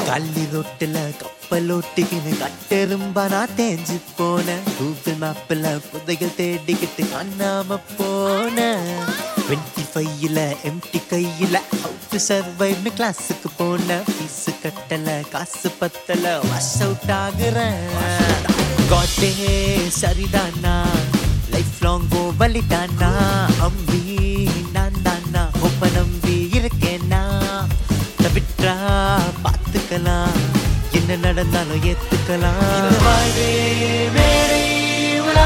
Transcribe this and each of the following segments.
கள்ளி ரொட்டுல கப்பலோட்டிக்கின்னு கட்டெரும்பா நான் தேஞ்சு போன கூகுள் மேப்ல புதையல் தேடிக்கிட்டு காணாம போன டுவெண்ட்டி ஃபைவ்ல எம்டி கையில அவுட் சர்வைவ்னு கிளாஸுக்கு போன ஃபீஸ் கட்டல காசு பத்தல வாஷ் அவுட் ஆகுறேன் காட்டே சரிதானா லைஃப் லாங் வலிதானா அம்பி நான் தானா ஒப்ப நம்பி இருக்கேனா விட்ரா பார்த்துக்கலாம் என்ன நடந்தாலும் ஏத்துக்கலாம் இது வாழ்வே மேடை உலா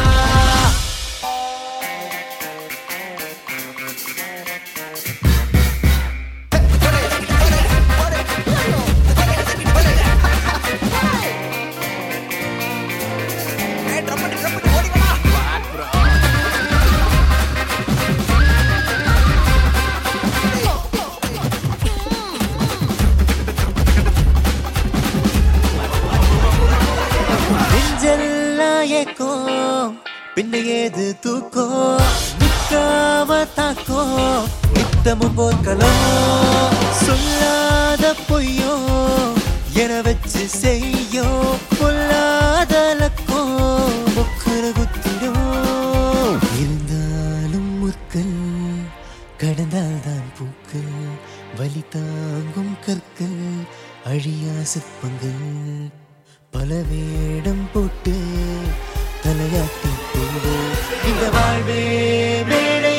நெஞ்செல்லாம் ஏக்கும் பின்ன ஏது தூக்கோ நிக்காம தாக்கோ நித்தமும் போர்க்களம் சொல்லாத பொய்யோ என வச்சு செய்யோ பொல்லாத லக்கோ முக்குற குத்திடும் இருந்தாலும் முற்கள் கடந்தால்தான் பூக்கள் வலி தாங்கும் கற்கள் அழியா சிற்பங்கள் பல வேடம் போட்டு தலையாட்டி போவோம் இந்த வாழ்வே மேடை